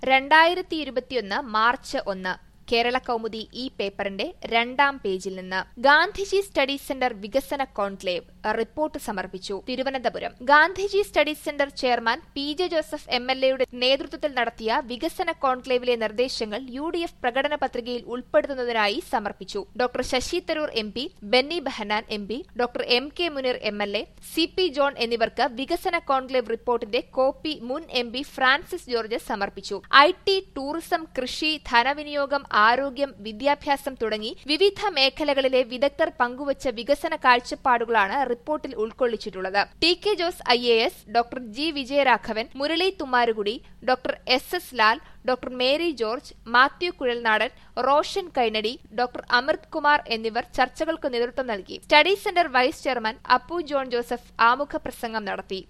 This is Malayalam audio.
രണ്ടായിരത്തി ഇരുപത്തിയൊന്ന് മാർച്ച് ഒന്ന് കേരള കൗമുദി ഈ പേപ്പറിന്റെ രണ്ടാം പേജിൽ നിന്ന് ഗാന്ധിജി സ്റ്റഡി സെന്റർ വികസന കോൺക്ലേവ് റിപ്പോർട്ട് സമർപ്പിച്ചു Thiruvananthapuram Gandhiji study centre chairman P J Joseph M L എയുടെ നേതൃത്വത്തിൽ നടത്തിയ വികസന കോൺക്ലേവിലെ നിർദ്ദേശങ്ങൾ യു ഡി എഫ് പ്രകടന പത്രികയിൽ ഉൾപ്പെടുത്തുന്നതിനായി സമർപ്പിച്ചു doctor Shashi Tharoor M P Benny Behanan M P doctor M K Muneer M L A C P John എന്നിവർക്ക് വികസന കോൺക്ലേവ് റിപ്പോർട്ടിന്റെ കോപ്പി മുൻ എം പി ഫ്രാൻസിസ് ജോർജ് സമർപ്പിച്ചു ഐ ടി ടൂറിസം കൃഷി ധനവിനിയോഗം ആരോഗ്യം വിദ്യാഭ്യാസം തുടങ്ങി വിവിധ മേഖലകളിലെ വിദഗ്ധർ പങ്കുവച്ച വികസന കാഴ്ചപ്പാടുകളാണ് റിപ്പോർട്ടിൽ ഉൾക്കൊള്ളിച്ചിട്ടുള്ളത് T K Jose I A S doctor G Vijayaraghavan Murali Thummarukudy doctor S S Lal doctor Mary George Mathew Kuzhalnadan Roshan Kainadi doctor Amrit Kumar എന്നിവർ ചർച്ചകൾക്ക് നേതൃത്വം നൽകി study centre vice chairman Appu John Joseph ആമുഖ പ്രസംഗം നടത്തി